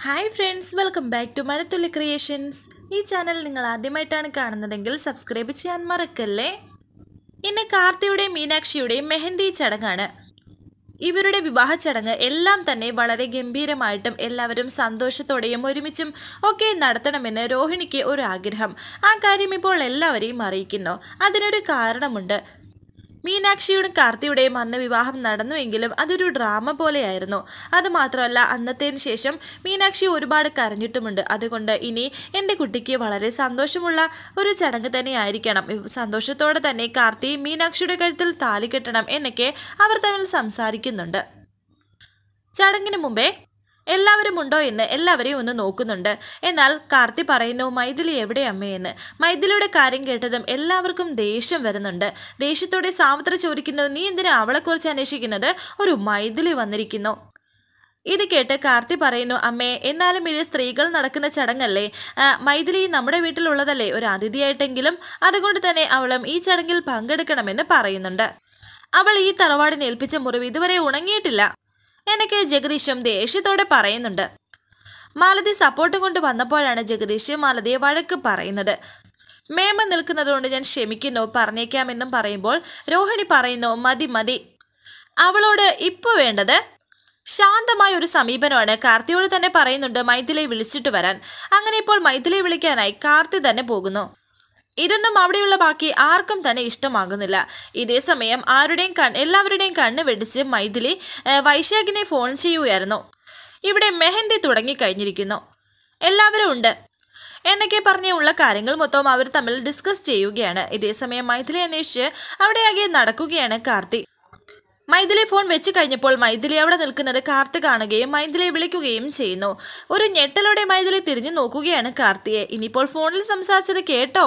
hi friends welcome back to Mazhathulli creations ഈ channel നിങ്ങൾ ആദ്യമായിട്ടാണ് കാണുന്നതെങ്കിൽ സബ്സ്ക്രൈബ് ചെയ്യാൻ മറക്കല്ലേ ഇന്ന് കാർത്തിയുടെയും മീനാക്ഷിയുടെയും മെഹന്തി ചടങ്ങാണ് ഇവരുടെ വിവാഹ ചടങ്ങ് എല്ലാം തന്നെ വളരെ ഗംഭീരമായിട്ടും എല്ലാവരും സന്തോഷത്തോടെയും ഒരുമിച്ചും ഒക്കെ നടത്തണമെന്ന് രോഹിണിക്ക് ഒരു ആഗ്രഹം ആ കാര്യം ഇപ്പോൾ എല്ലാവരെയും അറിയിക്കുന്നു അതിനൊരു കാരണമുണ്ട് മീനാക്ഷിയുടെയും കാർത്തിയുടെയും അന്ന് വിവാഹം നടന്നുവെങ്കിലും അതൊരു ഡ്രാമ പോലെയായിരുന്നു അത് മാത്രമല്ല അന്നത്തേന് ശേഷം മീനാക്ഷി ഒരുപാട് കരഞ്ഞിട്ടുമുണ്ട് അതുകൊണ്ട് ഇനി എൻ്റെ കുട്ടിക്ക് വളരെ സന്തോഷമുള്ള ഒരു ചടങ്ങ് തന്നെ ആയിരിക്കണം സന്തോഷത്തോടെ തന്നെ കാർത്തി മീനാക്ഷിയുടെ കഴുത്തിൽ താലി കെട്ടണം എന്നൊക്കെ അവർ തമ്മിൽ സംസാരിക്കുന്നുണ്ട് ചടങ്ങിന് മുമ്പേ എല്ലാവരും ഉണ്ടോ എന്ന് എല്ലാവരെയും ഒന്ന് നോക്കുന്നുണ്ട് എന്നാൽ കാർത്തി പറയുന്നു മൈഥിലി എവിടെ അമ്മയെന്ന് മൈഥിലിയുടെ കാര്യം കേട്ടതും എല്ലാവർക്കും ദേഷ്യം വരുന്നുണ്ട് ദേഷ്യത്തോടെ സാവിത്രി ചോദിക്കുന്നു നീ എന്തിനാ അവളെക്കുറിച്ച് അന്വേഷിക്കുന്നത് ഒരു മൈഥിലി വന്നിരിക്കുന്നു ഇത് കേട്ട് കാർത്തി പറയുന്നു അമ്മേ എന്നാലും ഇത് സ്ത്രീകൾ നടക്കുന്ന ചടങ്ങല്ലേ ആ, മൈഥിലി നമ്മുടെ വീട്ടിലുള്ളതല്ലേ ഒരു അതിഥിയായിട്ടെങ്കിലും അതുകൊണ്ട് തന്നെ അവളും ഈ ചടങ്ങിൽ പങ്കെടുക്കണമെന്ന് പറയുന്നുണ്ട് അവൾ ഈ തറവാടിന് ഏൽപ്പിച്ച മുറിവ് ഇതുവരെ ഉണങ്ങിയിട്ടില്ല എനിക്ക് ജഗദീശും ദേഷ്യത്തോടെ പറയുന്നുണ്ട് മാലതി സപ്പോർട്ട് കൊണ്ട് വന്നപ്പോഴാണ് ജഗദീഷ് മാലതിയെ വഴക്ക് പറയുന്നത് മേമ നിൽക്കുന്നതുകൊണ്ട് ഞാൻ ക്ഷമിക്കുന്നു പറഞ്ഞേക്കാമെന്നും പറയുമ്പോൾ രോഹിണി പറയുന്നു മതി മതി അവളോട് ഇപ്പോൾ വേണ്ടത് ശാന്തമായ ഒരു സമീപനമാണ് കാർത്തിയോട് തന്നെ പറയുന്നുണ്ട് മൈഥിലിയെ വിളിച്ചിട്ട് വരാൻ അങ്ങനെ ഇപ്പോൾ മൈഥിലിയെ വിളിക്കാനായി കാർത്തി തന്നെ പോകുന്നു ഇതൊന്നും അവിടെയുള്ള ബാക്കി ആർക്കും തന്നെ ഇഷ്ടമാകുന്നില്ല ഇതേ സമയം ആരുടെയും കൺ എല്ലാവരുടെയും കണ്ണ് വെടിച്ച് മൈഥിലി ഏ, വൈശാഖിനെ ഫോൺ ചെയ്യുകയായിരുന്നു ഇവിടെ മെഹന്തി തുടങ്ങിക്കഴിഞ്ഞിരിക്കുന്നു എല്ലാവരും ഉണ്ട് എന്നൊക്കെ പറഞ്ഞ ഉള്ള കാര്യങ്ങൾ മൊത്തം അവർ തമ്മിൽ ഡിസ്കസ് ചെയ്യുകയാണ് ഇതേസമയം മൈഥിലി അന്വേഷിച്ച് അവിടെയാകെ നടക്കുകയാണ് കാർത്തി മൈഥിലി ഫോൺ വെച്ച് കഴിഞ്ഞപ്പോൾ മൈഥിലി അവിടെ നിൽക്കുന്നത് കാർത്തി കാണുകയും മൈഥിലിയെ വിളിക്കുകയും ചെയ്യുന്നു ഒരു ഞെട്ടലോടെ മൈഥിലി തിരിഞ്ഞു നോക്കുകയാണ് കാർത്തിയെ ഇനിയിപ്പോൾ ഫോണിൽ സംസാരിച്ചത് കേട്ടോ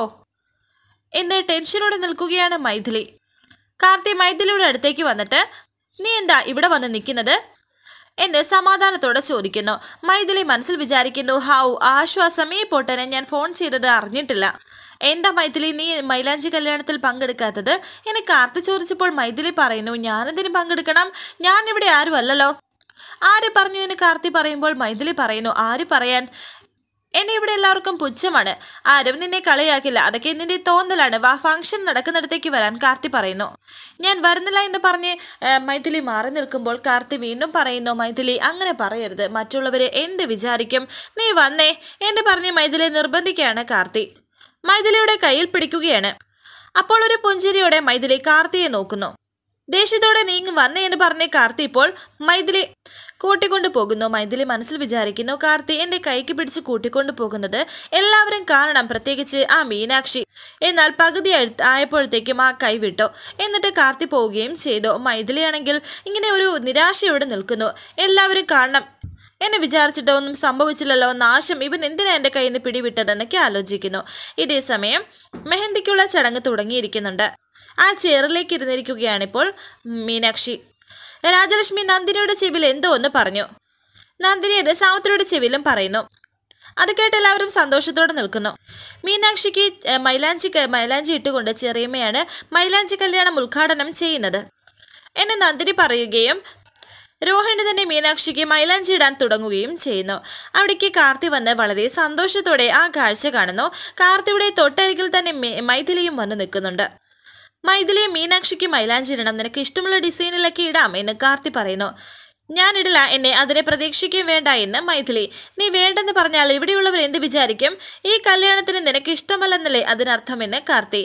എന്ന് ടെൻഷനോടെ നിൽക്കുകയാണ് മൈഥിലി കാർത്തി മൈഥിലിയുടെ അടുത്തേക്ക് വന്നിട്ട് നീ എന്താ ഇവിടെ വന്ന് നിൽക്കുന്നത് എന്ന് സമാധാനത്തോടെ ചോദിക്കുന്നു മൈഥിലി മനസ്സിൽ വിചാരിക്കുന്നു ഹൗ ആശ്വാസം ഈ പൊട്ടനെ ഞാൻ ഫോൺ ചെയ്തത് അറിഞ്ഞിട്ടില്ല എന്താ മൈഥിലി നീ മൈലാഞ്ചി കല്യാണത്തിൽ പങ്കെടുക്കാത്തത് എന്നെ കാർത്തി ചോദിച്ചപ്പോൾ മൈഥിലി പറയുന്നു ഞാനെന്തിനു പങ്കെടുക്കണം ഞാൻ ഇവിടെ ആരും അല്ലല്ലോ ആര് പറഞ്ഞു എന്ന് കാർത്തി പറയുമ്പോൾ മൈഥിലി പറയുന്നു ആര് പറയാൻ എന്നെ ഇവിടെ എല്ലാവർക്കും പുച്ഛമാണ് ആരും നിന്നെ കളിയാക്കില്ല അതൊക്കെ നിന്റെ തോന്നലാണ് വാ ഫംഗ്ഷൻ നടക്കുന്നിടത്തേക്ക് വരാൻ കാർത്തി പറയുന്നു ഞാൻ വരുന്നില്ല എന്ന് പറഞ്ഞ് ആ, മൈഥിലി മാറി നിൽക്കുമ്പോൾ കാർത്തി വീണ്ടും പറയുന്നു മൈഥിലി അങ്ങനെ പറയരുത് മറ്റുള്ളവരെ എന്ത് വിചാരിക്കും നീ വന്നേ എന്ന് പറഞ്ഞ് മൈഥിലിയെ നിർബന്ധിക്കുകയാണ് കാർത്തി മൈഥിലിയുടെ കയ്യിൽ പിടിക്കുകയാണ് അപ്പോൾ ഒരു പുഞ്ചിരിയോടെ മൈഥിലി കാർത്തിയെ നോക്കുന്നു ദേഷ്യത്തോടെ നീങ്ങി വന്നേ എന്ന് പറഞ്ഞ കാർത്തി ഇപ്പോൾ മൈഥിലി കൂട്ടിക്കൊണ്ടു പോകുന്നു മൈഥിലി മനസ്സിൽ വിചാരിക്കുന്നു കാർത്തി എന്റെ കൈക്ക് പിടിച്ച് കൂട്ടിക്കൊണ്ടു പോകുന്നത് എല്ലാവരും കാണണം പ്രത്യേകിച്ച് ആ മീനാക്ഷി എന്നാൽ പകുതി ആയ- ആയപ്പോഴത്തേക്കും ആ കൈ വിട്ടു എന്നിട്ട് കാർത്തി പോവുകയും ചെയ്തു മൈഥിലിയാണെങ്കിൽ ഇങ്ങനെ ഒരു നിരാശയോടെ നിൽക്കുന്നു എല്ലാവരും കാണണം എന്നെ വിചാരിച്ചിട്ട് ഒന്നും സംഭവിച്ചില്ലല്ലോ നാശം ഇവൻ എന്തിനാ എൻ്റെ കയ്യിൽ നിന്ന് പിടിവിട്ടതെന്നൊക്കെ ആലോചിക്കുന്നു ഇതേ സമയം മെഹന്തിക്കുള്ള ചടങ്ങ് തുടങ്ങിയിരിക്കുന്നുണ്ട് ആ ചെയറിലേക്ക് ഇരുന്നിരിക്കുകയാണിപ്പോൾ മീനാക്ഷി രാജലക്ഷ്മി നന്ദിനിയുടെ ചെവിയിൽ എന്തോ ഒന്ന് പറഞ്ഞു നന്ദിനിയുടെ സാവിത്രിയുടെ ചെവിയിലും പറയുന്നു അത് കേട്ട് എല്ലാവരും സന്തോഷത്തോടെ നിൽക്കുന്നു മീനാക്ഷിക്ക് ഏഹ്, മൈലാഞ്ചി ക- മൈലാഞ്ചി ഇട്ടുകൊണ്ട് ചെറിയമ്മയാണ് മൈലാഞ്ചി കല്യാണം ഉദ്ഘാടനം ചെയ്യുന്നത് എന്ന് നന്ദിനി പറയുകയും രോഹിണി തന്നെ മീനാക്ഷിക്ക് മൈലാഞ്ചി ഇടാൻ തുടങ്ങുകയും ചെയ്യുന്നു അവിടേക്ക് കാർത്തി വന്ന് വളരെ സന്തോഷത്തോടെ ആ കാഴ്ച കാണുന്നു കാർത്തിയുടെ തൊട്ടരികിൽ തന്നെ മെ- മൈഥിലിയും വന്ന് നിൽക്കുന്നുണ്ട് മൈഥിലിയെ മീനാക്ഷിക്ക് മൈലാഞ്ചി ഇടണം നിനക്ക് ഇഷ്ടമുള്ള ഡിസൈനിലൊക്കെ ഇടാം എന്ന് കാർത്തി പറയുന്നു ഞാനിടില്ല എന്നെ അതിനെ പ്രതീക്ഷിക്കുകയും വേണ്ട എന്ന് മൈഥിലി നീ വേണ്ടെന്ന് പറഞ്ഞാൽ ഇവിടെയുള്ളവർ എന്ത് വിചാരിക്കും ഈ കല്യാണത്തിന് നിനക്ക് ഇഷ്ടമല്ലെന്നല്ലേ അതിനർത്ഥമെന്ന് കാർത്തി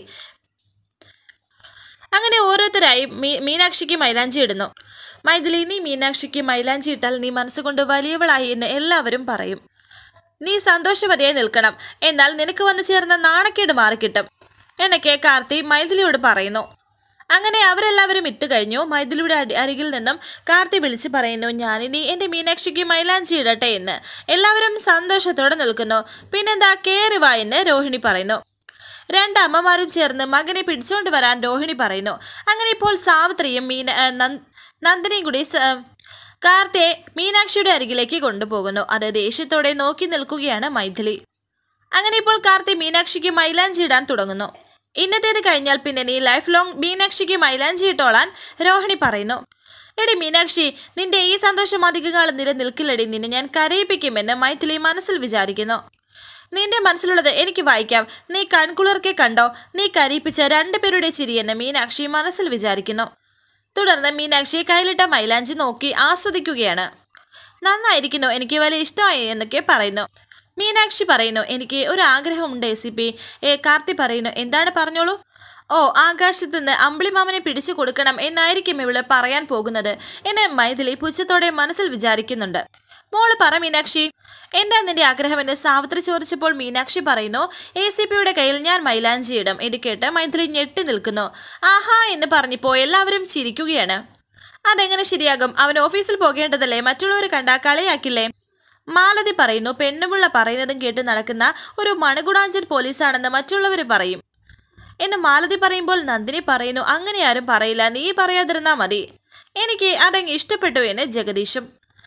അങ്ങനെ ഓരോരുത്തരായി മീ മീനാക്ഷിക്ക് മൈലാഞ്ചി ഇടുന്നു മൈഥിലി നീ മീനാക്ഷിക്ക് മൈലാഞ്ചി ഇട്ടാൽ നീ മനസ്സുകൊണ്ട് വലിയവളായി എന്ന് എല്ലാവരും പറയും നീ സന്തോഷവതിയായി നിൽക്കണം എന്നാൽ നിനക്ക് വന്നു ചേർന്ന നാണക്കേട് മാറിക്കിട്ടും എന്നൊക്കെ കാർത്തി മൈഥിലിയോട് പറയുന്നു അങ്ങനെ അവരെല്ലാവരും ഇട്ട് കഴിഞ്ഞു മൈഥിലിയുടെ അടി അരികിൽ നിന്നും കാർത്തി വിളിച്ച് പറയുന്നു ഞാനിനി എൻ്റെ മീനാക്ഷിക്ക് മൈലാഞ്ചി ഇടട്ടെ എന്ന് എല്ലാവരും സന്തോഷത്തോടെ നിൽക്കുന്നു പിന്നെന്താ കേറി വാ എന്ന് രോഹിണി പറയുന്നു രണ്ട് അമ്മമാരും ചേർന്ന് മകനെ പിടിച്ചുകൊണ്ട് വരാൻ രോഹിണി പറയുന്നു അങ്ങനെ ഇപ്പോൾ സാവിത്രിയും മീന ആ, നന്ദ- നന്ദിനിയും കൂടി സ- കാർത്തിയെ മീനാക്ഷിയുടെ അരികിലേക്ക് കൊണ്ടുപോകുന്നു അത് ദേഷ്യത്തോടെ നോക്കി നിൽക്കുകയാണ് മൈഥിലി അങ്ങനെ ഇപ്പോൾ കാർത്തി മീനാക്ഷിക്ക് മൈലാഞ്ചി ഇടാൻ തുടങ്ങുന്നു ഇന്നത്തേത് കഴിഞ്ഞാൽ പിന്നെ നീ ലൈഫ് ലോങ് മീനാക്ഷിക്ക് മൈലാഞ്ചി ഇട്ടോളാൻ രോഹിണി പറയുന്നു എടി മീനാക്ഷി നിന്റെ ഈ സന്തോഷം അധികകാലം നിലനിൽക്കില്ലടി നിന്നെ ഞാൻ കരയിപ്പിക്കുമെന്ന് മൈഥിലി മനസ്സിൽ വിചാരിക്കുന്നു നിന്റെ മനസ്സിലുള്ളത് എനിക്ക് വായിക്കാം നീ കൺകുളിർക്കെ കണ്ടോ നീ കരയിപ്പിച്ച രണ്ടുപേരുടെ ചിരിയെന്ന് മീനാക്ഷി മനസ്സിൽ വിചാരിക്കുന്നു തുടർന്ന് മീനാക്ഷി കയ്യിലിട്ട മൈലാഞ്ചി നോക്കി ആസ്വദിക്കുകയാണ് നന്നായിരിക്കുന്നു എനിക്ക് വലിയ ഇഷ്ടമായി എന്നൊക്കെ പറയുന്നു മീനാക്ഷി പറയുന്നു എനിക്ക് ഒരു ആഗ്രഹമുണ്ട് എ സി പി ഏ കാർത്തി പറയുന്നു എന്താണ് പറഞ്ഞോളൂ ഓ ആകാശത്ത് നിന്ന് അമ്പിളിമാമനെ പിടിച്ചു കൊടുക്കണം എന്നായിരിക്കും ഇവള് പറയാൻ പോകുന്നത് എന്നെ മൈഥിലി പുച്ഛത്തോടെ മനസ്സിൽ വിചാരിക്കുന്നുണ്ട് മോള് പറ മീനാക്ഷി എന്താ നിന്റെ ആഗ്രഹമെന്ന് സാവിത്രി ചോദിച്ചപ്പോൾ മീനാക്ഷി പറയുന്നു എ സി പിയുടെ കയ്യിൽ ഞാൻ മൈലാഞ്ചി ഇടും ഇത് കേട്ട് മൈഥിലി ഞെട്ടി നിൽക്കുന്നു ആഹാ എന്ന് പറഞ്ഞപ്പോൾ എല്ലാവരും ചിരിക്കുകയാണ് അതെങ്ങനെ ശരിയാകും അവൻ ഓഫീസിൽ പോകേണ്ടതല്ലേ മറ്റുള്ളവർ കണ്ടാ കളിയാക്കില്ലേ മാലതി പറയുന്നു പെണ്ണുമുള്ള പറയുന്നതും കേട്ട് നടക്കുന്ന ഒരു മണഗുണാഞ്ചൻ പോലീസാണെന്ന് മറ്റുള്ളവർ പറയും എന്ന് മാലതി പറയുമ്പോൾ നന്ദിനി പറയുന്നു അങ്ങനെ ആരും പറയില്ല നീ പറയാതിരുന്നാ മതി എനിക്ക് അതങ്ങ് ഇഷ്ടപ്പെട്ടു എന്ന് ജഗദീഷും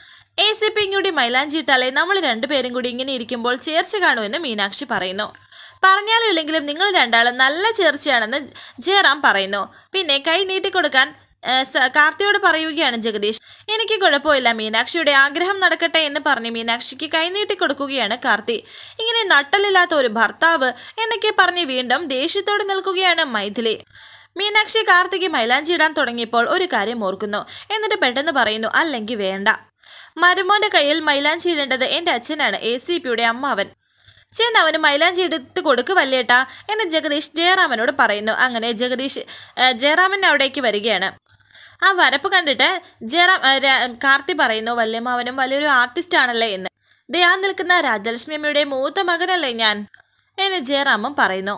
എ സി പി കൂടി മൈലാഞ്ചി ഇട്ടാലേ നമ്മൾ രണ്ടുപേരും കൂടി ഇങ്ങനെ ഇരിക്കുമ്പോൾ ചേർച്ച കാണുമെന്ന് മീനാക്ഷി പറയുന്നു പറഞ്ഞാലും ഇല്ലെങ്കിലും നിങ്ങൾ രണ്ടാളും നല്ല ചേർച്ചയാണെന്ന് ജയറാം പറയുന്നു പിന്നെ കൈ നീട്ടിക്കൊടുക്കാൻ ഏ, സ- കാർത്തിയോട് പറയുകയാണ് ജഗദീഷ് എനിക്ക് കുഴപ്പമില്ല മീനാക്ഷിയുടെ ആഗ്രഹം നടക്കട്ടെ എന്ന് പറഞ്ഞ് മീനാക്ഷിക്ക് കൈനീട്ടി കൊടുക്കുകയാണ് കാർത്തി ഇങ്ങനെ നട്ടലില്ലാത്ത ഒരു ഭർത്താവ് എന്നൊക്കെ പറഞ്ഞ് വീണ്ടും ദേഷ്യത്തോടെ നിൽക്കുകയാണ് മൈഥിലി മീനാക്ഷി കാർത്തിക്ക് മൈലാഞ്ചി ഇടാൻ തുടങ്ങിയപ്പോൾ ഒരു കാര്യം ഓർക്കുന്നു എന്നിട്ട് പെട്ടെന്ന് പറയുന്നു അല്ലെങ്കിൽ വേണ്ട മരുമോന്റെ കയ്യിൽ മൈലാഞ്ചി ഇടേണ്ടത് എൻ്റെ അച്ഛനാണ് എ സി പിയുടെ അമ്മാവൻ ചെന്ന് അവന് മൈലാഞ്ചി എടുത്ത് കൊടുക്ക് വല്യേട്ടാ എന്ന് ജഗദീഷ് ജയറാമനോട് പറയുന്നു അങ്ങനെ ജഗദീഷ് ഏ, ജയറാമൻ അവിടേക്ക് വരികയാണ് ആ വരപ്പ് കണ്ടിട്ട് ജയറാം ഏ, രാ- കാർത്തി പറയുന്നു വല്യമ്മാവനും വലിയൊരു ആർട്ടിസ്റ്റ് ആണല്ലേ എന്ന് ദേ ആ നിൽക്കുന്ന രാജലക്ഷ്മി അമ്മയുടെ മൂത്ത മകനല്ലേ ഞാൻ എന്ന് ജയറാമും പറയുന്നു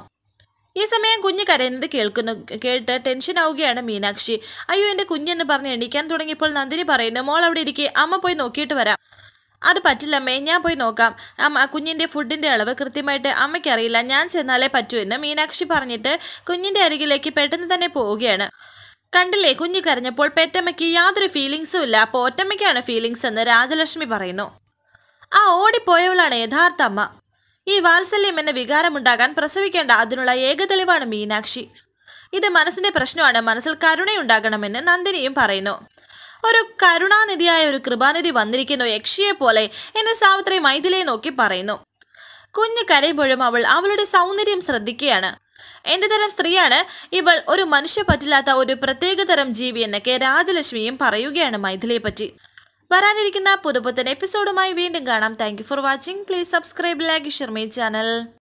ഈ സമയം കുഞ്ഞ് കരയുന്നത് കേൾക്കുന്നു കേട്ട് ടെൻഷൻ ആവുകയാണ് മീനാക്ഷി അയ്യോ എൻ്റെ കുഞ്ഞെന്ന് പറഞ്ഞ് എണീക്കാൻ തുടങ്ങിയപ്പോൾ നന്ദിനി പറയുന്നു മോൾ അവിടെ ഇരിക്കെ അമ്മ പോയി നോക്കിയിട്ട് വരാം അത് പറ്റില്ലമ്മേ ഞാൻ പോയി നോക്കാം അമ്മ കുഞ്ഞിൻ്റെ ഫുഡിൻ്റെ അളവ് കൃത്യമായിട്ട് അമ്മയ്ക്കറിയില്ല ഞാൻ ചെന്നാലേ പറ്റൂ എന്ന് മീനാക്ഷി പറഞ്ഞിട്ട് കുഞ്ഞിൻ്റെ അരികിലേക്ക് പെട്ടെന്ന് തന്നെ പോവുകയാണ് കണ്ടില്ലേ കുഞ്ഞ് കരഞ്ഞപ്പോൾ പെറ്റമ്മയ്ക്ക് യാതൊരു ഫീലിങ്സും ഇല്ല അപ്പോൾ ഒറ്റമ്മയ്ക്കാണ് ഫീലിങ്സ് എന്ന് രാജലക്ഷ്മി പറയുന്നു ആ ഓടിപ്പോയവളാണ് യഥാർത്ഥ അമ്മ ഈ വാത്സല്യം എന്ന വികാരമുണ്ടാകാൻ പ്രസവിക്കേണ്ട അതിനുള്ള ഏക തെളിവാണ് മീനാക്ഷി ഇത് മനസ്സിന്റെ പ്രശ്നമാണ് മനസ്സിൽ കരുണയുണ്ടാകണമെന്ന് നന്ദിനിയും പറയുന്നു ഒരു കരുണാനിധിയായ ഒരു കൃപാനിധി വന്നിരിക്കുന്നു യക്ഷിയെ പോലെ എന്ന് സാവിത്രി മൈഥിലിയെ നോക്കി പറയുന്നു കുഞ്ഞ് കരയുമ്പോഴും അവൾ അവളുടെ സൗന്ദര്യം ശ്രദ്ധിക്കുകയാണ് എന്റെ തരം സ്ത്രീയാണ് ഇവൾ ഒരു മനുഷ്യ പറ്റില്ലാത്ത ഒരു പ്രത്യേകതരം ജീവി എന്നൊക്കെ രാജലക്ഷ്മിയും പറയുകയാണ് മൈഥിലിയെ പറ്റി വരാനിരിക്കുന്ന പുതുപുത്തൻ എപ്പിസോഡുമായി വീണ്ടും കാണാം thank you for watching please subscribe like share my channel